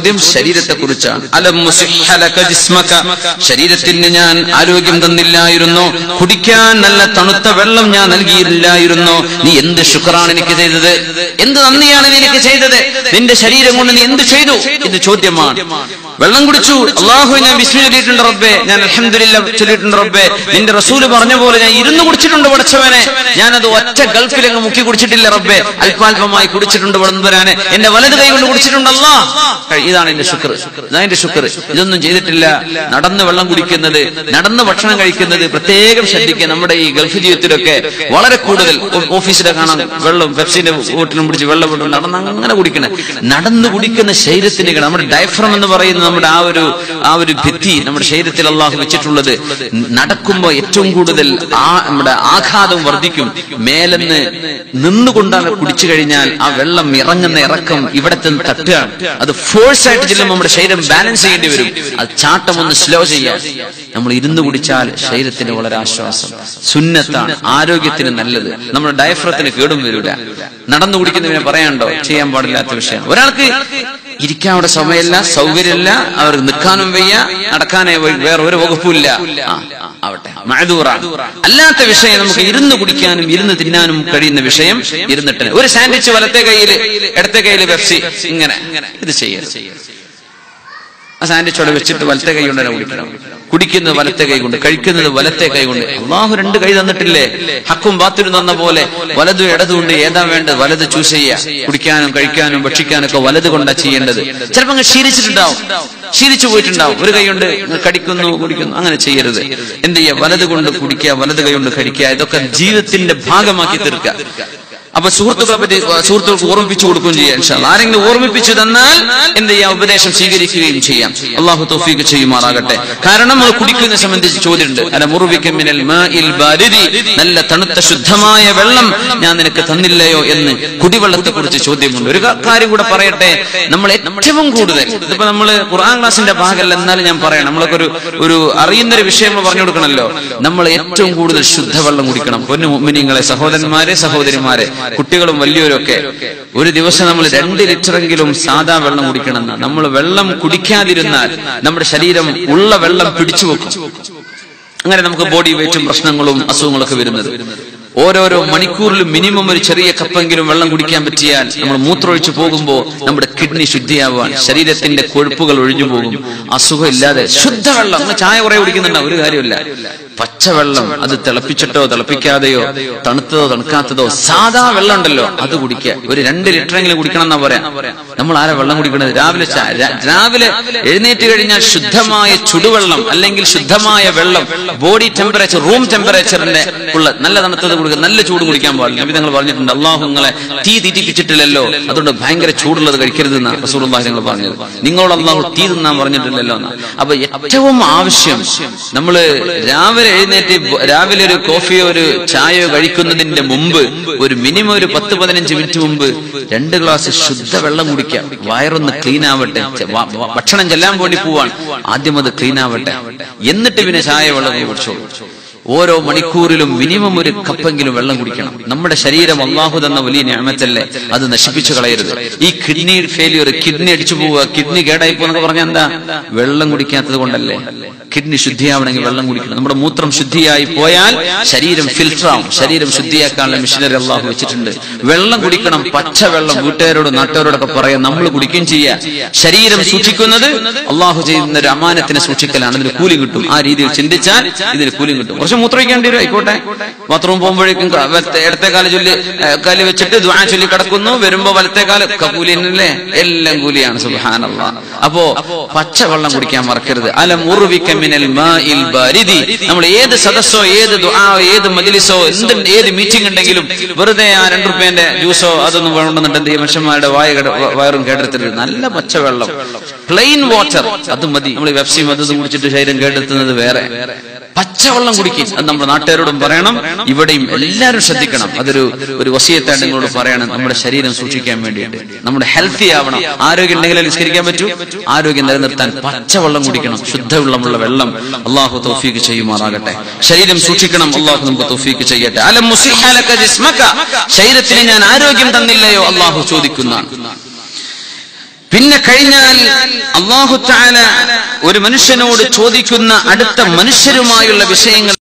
ചോദ്യം ശരീരത്തെ കുറിച്ചാണ് അലം മുസിഹ്ഹ ലക ജിസ്മക ശരീരത്തിന് ഞാൻ ആരോഗ്യം തന്നില്ലായിരുന്നോ കുടിക്കാൻ നല്ല തണുത്ത വെള്ളം ഞാൻ നൽകിയില്ലായിരുന്നോ നീ എന്ത് ശുക്രാണ് എനിക്ക് ചെയ്തത് എന്ത് നന്ദിയാണ് നീ എനിക്ക് ചെയ്തത് നിന്റെ ശരീരം കൊണ്ട് നീ എന്ത് ചെയ്തു ഇത് ചോദ്യമാണ് വെള്ളം കുടിച്ചു അള്ളാഹു ഞാൻ വിസ്മി ചൊല്ലിയിട്ടുണ്ട് റബ്ബേ ഞാൻ അലഹമില്ല ചൊല്ലിയിട്ടുണ്ട് റബ്ബേ നിന്റെ റസൂല് പറഞ്ഞ പോലെ ഞാൻ ഇരുന്ന് കുടിച്ചിട്ടുണ്ട് പഠിച്ചവനെ ഞാനത് ഒറ്റ ഗൾഫിൽ അങ്ങ് മുക്കി കുടിച്ചിട്ടില്ല റബ്ബേ അല്പാൽപമായി കുടിച്ചിട്ടുണ്ട് വളർന്നുവരാന് എന്റെ വലത് കൈ കൊണ്ട് കുടിച്ചിട്ടുണ്ടല്ലോ ഇതാണ് എന്റെ ശുക്ർ ഇതാണ് എന്റെ ശുക്ർ ഇതൊന്നും ചെയ്തിട്ടില്ല നടന്ന് വെള്ളം കുടിക്കുന്നത് നടന്ന് ഭക്ഷണം കഴിക്കുന്നത് പ്രത്യേകം ശ്രദ്ധിക്കുക നമ്മുടെ ഈ ഗൾഫ് ജീവിതത്തിലൊക്കെ വളരെ കൂടുതൽ ഓ- ഓഫീസിലെ കാണാം വെള്ളം പെപ്സിന്റെ ബോട്ടിലും പിടിച്ച് വെള്ളം കൊണ്ട് നടന്ന് അങ്ങനെ കുടിക്കണേ നടന്ന് കുടിക്കുന്ന ശരീരത്തിന്റെ ഗുണം. നമ്മുടെ ഡയഫ്രം എന്ന് പറയുന്ന നമ്മുടെ ആ ഒരു ആ ഒരു ഭിത്തി നമ്മുടെ ശരീരത്തിൽ അള്ളാഹു വെച്ചിട്ടുള്ളത് നടക്കുമ്പോൾ ഏറ്റവും കൂടുതൽ ആ നമ്മുടെ ആഘാതം വർദ്ധിക്കും മേലെന്ന് നിന്നുകൊണ്ടാണ് കുടിച്ചു കഴിഞ്ഞാൽ ആ വെള്ളം ഇറങ്ങുന്ന ഇറക്കം ഇവിടെ നിന്ന് തട്ടുകയാണ് അത് ഫോഴ്സ് ആയിട്ട് ചെല്ലുമ്പോൾ നമ്മുടെ ശരീരം ബാലൻസ് ചെയ്യേണ്ടി വരും അത് ചാട്ടം ഒന്ന് സ്ലോ ചെയ്യാൻ നമ്മൾ ഇരുന്ന് കുടിച്ചാൽ ശരീരത്തിന് വളരെ ആശ്വാസം സുന്നത്താണ് ആരോഗ്യത്തിന് നല്ലത് നമ്മുടെ ഡയഫ്രത്തിന് കേടും വരില്ല നടന്നു കുടിക്കുന്നതിനെ പറയാണ്ടോ ചെയ്യാൻ പാടില്ലാത്ത വിഷയം ഒരാൾക്ക് ഇരിക്കാൻ അവിടെ സമയമില്ല സൗകര്യമില്ല അവർ നിൽക്കാനും വയ്യ നടക്കാനേ വയ്യ, വേറെ ഒരു വകുപ്പില്ല ആ, ആ, ആവട്ടെ മഴദൂറാണ് അല്ലാത്ത വിഷയം നമുക്ക് ഇരുന്ന് കുടിക്കാനും ഇരുന്ന് തിന്നാനും കഴിയുന്ന വിഷയം ഇരുന്നിട്ട് ഒരു സാൻഡ്വിച്ച് വലത്തെ കയ്യില് ഇടത്തെ കയ്യില് പെപ്സി ഇങ്ങനെ ഇത് ചെയ്യരുത് ആ സാൻഡ്വിച്ച് അവിടെ വെച്ചിട്ട് വലത്തെ കൈ കൊണ്ട് തന്നെ കുടിക്കണം കുടിക്കുന്നത് വലത്തെ കൈ കൊണ്ട് കഴിക്കുന്നത് വലത്തെ കൈ കൊണ്ട് അള്ളാഹു രണ്ട് കൈ തന്നിട്ടില്ലേ ഹക്കും ബാത്തിനും തന്ന പോലെ വലതും ഇടതും കൊണ്ട് ഏതാ വേണ്ടത് വലത് ചൂസ് ചെയ്യുക കുടിക്കാനും കഴിക്കാനും ഭക്ഷിക്കാനും ഒക്കെ വലത് കൊണ്ടാ ചെയ്യേണ്ടത് ചിലപ്പോ അങ്ങ് ശീലിച്ചിട്ടുണ്ടാവും ശീലിച്ചു പോയിട്ടുണ്ടാവും ഒരു കൈ കൊണ്ട് കടിക്കുന്നു കുടിക്കുന്നു അങ്ങനെ ചെയ്യരുത് എന്ത് ചെയ്യുക വലത് കൊണ്ട് കുടിക്കുക വലത് കൈ കൊണ്ട് കഴിക്കുക ഇതൊക്കെ ജീവിതത്തിന്റെ ഭാഗമാക്കി തീർക്കുക അപ്പൊ സുഹൃത്തുക്കളെ പറ്റി സുഹൃത്തുക്കൾക്ക് ഓർമ്മിപ്പിച്ചു കൊടുക്കുകയും ചെയ്യാം ഇൻഷാ അല്ലാ. ആരെങ്കിലും ഓർമ്മിപ്പിച്ചു തന്നാൽ എന്ത് ചെയ്യാം ഉപദേശം സ്വീകരിക്കുകയും ചെയ്യാം അള്ളാഹു തൗഫീഖ് ചെയ്യുമാറാകട്ടെ കാരണം അത് കുടിക്കുന്നതിനെ സംബന്ധിച്ച് ചോദ്യമുണ്ട് അല മുറുവിക്ക മിനൽ മാഇൽ ബാരിദി നല്ല തണുത്ത ശുദ്ധമായ വെള്ളം ഞാൻ നിനക്ക് തന്നില്ലയോ എന്ന് കുടിവെള്ളത്തെ കുറിച്ച് ചോദ്യമുണ്ട് ഒരു ക- കാര്യം കൂടെ പറയട്ടെ നമ്മൾ ഏറ്റവും കൂടുതൽ ഇതിപ്പോ നമ്മള് ഖുർആൻ ക്ലാസിന്റെ ഭാഗമല്ല എന്നാലും ഞാൻ പറയാം നമ്മളൊക്കെ ഒരു ഒരു അറിയുന്ന ഒരു വിഷയം നമ്മൾ പറഞ്ഞു കൊടുക്കണമല്ലോ നമ്മൾ ഏറ്റവും കൂടുതൽ ശുദ്ധവെള്ളം കുടിക്കണം പൊന്നു മുഅ്മിനീങ്ങളെ സഹോദരന്മാരെ സഹോദരിമാരെ കുട്ടികളും വലിയവരൊക്കെ ഒരു ദിവസം നമ്മൾ രണ്ട് ലിറ്ററെങ്കിലും സാധാ വെള്ളം കുടിക്കണം എന്നാ. നമ്മൾ വെള്ളം കുടിക്കാതിരുന്നാൽ നമ്മുടെ ശരീരം ഉള്ള വെള്ളം പിടിച്ചു വെക്കും അങ്ങനെ നമുക്ക് ബോഡി വെയിറ്റും പ്രശ്നങ്ങളും അസുഖങ്ങളൊക്കെ വരുന്നത് ഓരോരോ മണിക്കൂറിലും മിനിമം ഒരു ചെറിയ കപ്പെങ്കിലും വെള്ളം കുടിക്കാൻ പറ്റിയാൽ നമ്മൾ മൂത്രമൊഴിച്ചു പോകുമ്പോൾ നമ്മുടെ കിഡ്നി ശുദ്ധിയാവാൻ ശരീരത്തിന്റെ കൊഴുപ്പുകൾ ഒഴിഞ്ഞു പോകും അസുഖം ഇല്ലാതെ ശുദ്ധവെള്ളം നമ്മൾ ചായ കുറെ കുടിക്കുന്നുണ്ടോ ഒരു കാര്യമില്ല പച്ചവെള്ളം അത് തിളപ്പിച്ചിട്ടോ തിളപ്പിക്കാതെയോ തണുത്തതോ തണുക്കാത്തതോ സാധാ വെള്ളം ഉണ്ടല്ലോ അത് കുടിക്കുക ഒരു രണ്ട് ലിറ്ററെങ്കിലും കുടിക്കണം എന്നാ പറയാം നമ്മൾ ആരാ വെള്ളം കുടിക്കുന്നത് രാവിലെ ചാ- രാ- രാവിലെ എഴുന്നേറ്റ് കഴിഞ്ഞാൽ ശുദ്ധമായ ചുടുവെള്ളം അല്ലെങ്കിൽ ശുദ്ധമായ വെള്ളം ബോഡി ടെമ്പറേച്ചർ റൂം ടെമ്പറേച്ചറിന്റെ ഉള്ള നല്ല തണുത്തത് കുടിക്കുക നല്ല ചൂട് കുടിക്കാൻ പാടില്ല നബി നിങ്ങൾ പറഞ്ഞിട്ടുണ്ട് അള്ളാഹു നിങ്ങളെ തീ തീറ്റിപ്പിച്ചിട്ടില്ലല്ലോ അതുകൊണ്ട് ഭയങ്കര ചൂടുള്ളത് കഴിക്കരുത് എന്നാ റസൂലുള്ളാഹി നിങ്ങൾ പറഞ്ഞത് നിങ്ങളോട് അള്ളാഹു തീ തിന്നാൻ പറഞ്ഞിട്ടില്ലല്ലോ എന്നാ അപ്പൊ ഏറ്റവും ആവശ്യം നമ്മള് രാവിലെ എഴുന്നേറ്റ് ബ- രാവിലെ ഒരു കോഫിയോ ഒരു ചായയോ കഴിക്കുന്നതിന്റെ മുമ്പ് ഒരു മിനിമം ഒരു പത്ത് പതിനഞ്ച് മിനിറ്റ് മുമ്പ് രണ്ട് ഗ്ലാസ് ശുദ്ധ വെള്ളം കുടിക്കാം വയറൊന്ന് ക്ലീൻ ആവട്ടെ ചെ- വ- വ- ഭക്ഷണം ചെല്ലാൻ വേണ്ടി പോവാൻ ആദ്യം അത് ക്ലീൻ ആവട്ടെ എന്നിട്ട് പിന്നെ ചായ വെള്ളം കുടിച്ചോളൂ ഓരോ മണിക്കൂറിലും മിനിമം ഒരു കപ്പെങ്കിലും വെള്ളം കുടിക്കണം നമ്മുടെ ശരീരം അള്ളാഹു തന്ന വലിയ ഞാമത്തല്ലേ അത് നശിപ്പിച്ചു കളയരുത് ഈ കിഡ്നി ഫെയിലിയർ കിഡ്നി അടിച്ചു പോവുക കിഡ്നി കേടായി പോകുന്നൊക്കെ പറഞ്ഞാൽ എന്താ വെള്ളം കുടിക്കാത്തത് കൊണ്ടല്ലേ കിഡ്നി ശുദ്ധിയാവണമെങ്കിൽ വെള്ളം കുടിക്കണം നമ്മുടെ മൂത്രം ശുദ്ധിയായി പോയാൽ ശരീരം ഫിൽറ്റർ ആവും ശരീരം ശുദ്ധിയാക്കാനുള്ള മിഷനറി അള്ളാഹു വെച്ചിട്ടുണ്ട് വെള്ളം കുടിക്കണം പച്ച വെള്ളം വീട്ടുകാരോട് നാട്ടുകാരോടൊക്കെ പറയാം നമ്മൾ കുടിക്കുകയും ചെയ്യാം ശരീരം സൂക്ഷിക്കുന്നത് അള്ളാഹു ചെയ്യുന്ന ഒരു അമാനത്തിനെ സൂക്ഷിക്കലാണ് ഇതിന് കൂലി കിട്ടും ആ രീതിയിൽ ചിന്തിച്ചാൽ ഇതിന് കൂലി കിട്ടും കുറച്ച് മൂത്രമൊഴിക്കേണ്ടി വരും ആയിക്കോട്ടെ ബാത്റൂം പോകുമ്പോഴേക്കും ക- വലത്തെ ഇടത്തെ കാല് ചൊല്ലി ഏ, കാല് വെച്ചിട്ട് ദ്വാ ചൊല്ലി കിടക്കുന്നു വരുമ്പോ വലത്തെ കാല് ക- കൂലി തന്നെയല്ലേ എല്ലാം കൂലിയാണ് സുബ്ഹാനല്ല അപ്പോ പച്ചവെള്ളം കുടിക്കാൻ മറക്കരുത് അലം ഉറുവിക്ക മിനൽ മാഇൽ ബാരിദി നമ്മൾ ഏത് സദസ്സോ ഏത് ദുആ ഏത് മജ്ലിസോ എന്ത് ഏത് മീറ്റിംഗ് ഉണ്ടെങ്കിലും വെറുതെ ആ രണ്ട് റുപ്യന്റെ ജ്യൂസോ അതൊന്നും വേണമെന്നുണ്ട് ഈ മനുഷ്യന്മാരുടെ വായ കെട- വ- വയറും കേടെടുത്തിട്ട് നല്ല പച്ചവെള്ളം പ്ലെയിൻ വാട്ടർ അത് മതി നമ്മൾ വെപ്സിയും അതും കുടിച്ചിട്ട് ശരീരം കേടെത്തുന്നത് വേറെ പച്ചവെള്ളം കുടിക്കും അത് നമ്മുടെ നാട്ടുകാരോടും പറയണം ഇവിടെയും എല്ലാവരും ശ്രദ്ധിക്കണം അതൊരു ഒരു വസീയത്തായിട്ട് നിങ്ങളോട് പറയണം നമ്മുടെ ശരീരം സൂക്ഷിക്കാൻ വേണ്ടിയിട്ട് നമ്മുടെ ഹെൽത്തി ആവണം ആരോഗ്യം ഉണ്ടെങ്കിലേ നിസ്കരിക്കാൻ പറ്റൂ ആരോഗ്യം നിലനിർത്താൻ പച്ചവെള്ളം കുടിക്കണം ശുദ്ധവെള്ളമുള്ള വെള്ളം അള്ളാഹു തൗഫീക്ക് ചെയ്യുമാറാകട്ടെ ശരീരം സൂക്ഷിക്കണം അള്ളാഹു നമുക്ക് തൗഫീക്ക് ചെയ്യട്ടെ അലം മുസിഹ ലക ജിസ്മക ശരീരത്തിന് ഞാൻ ആരോഗ്യം തന്നില്ലയോ അള്ളാഹു ചോദിക്കുന്നതാണ് പിന്നെ കഴിഞ്ഞാൽ അള്ളാഹു താല ഒരു മനുഷ്യനോട് ചോദിക്കുന്ന അടുത്ത മനുഷ്യരുമായുള്ള വിഷയങ്ങൾ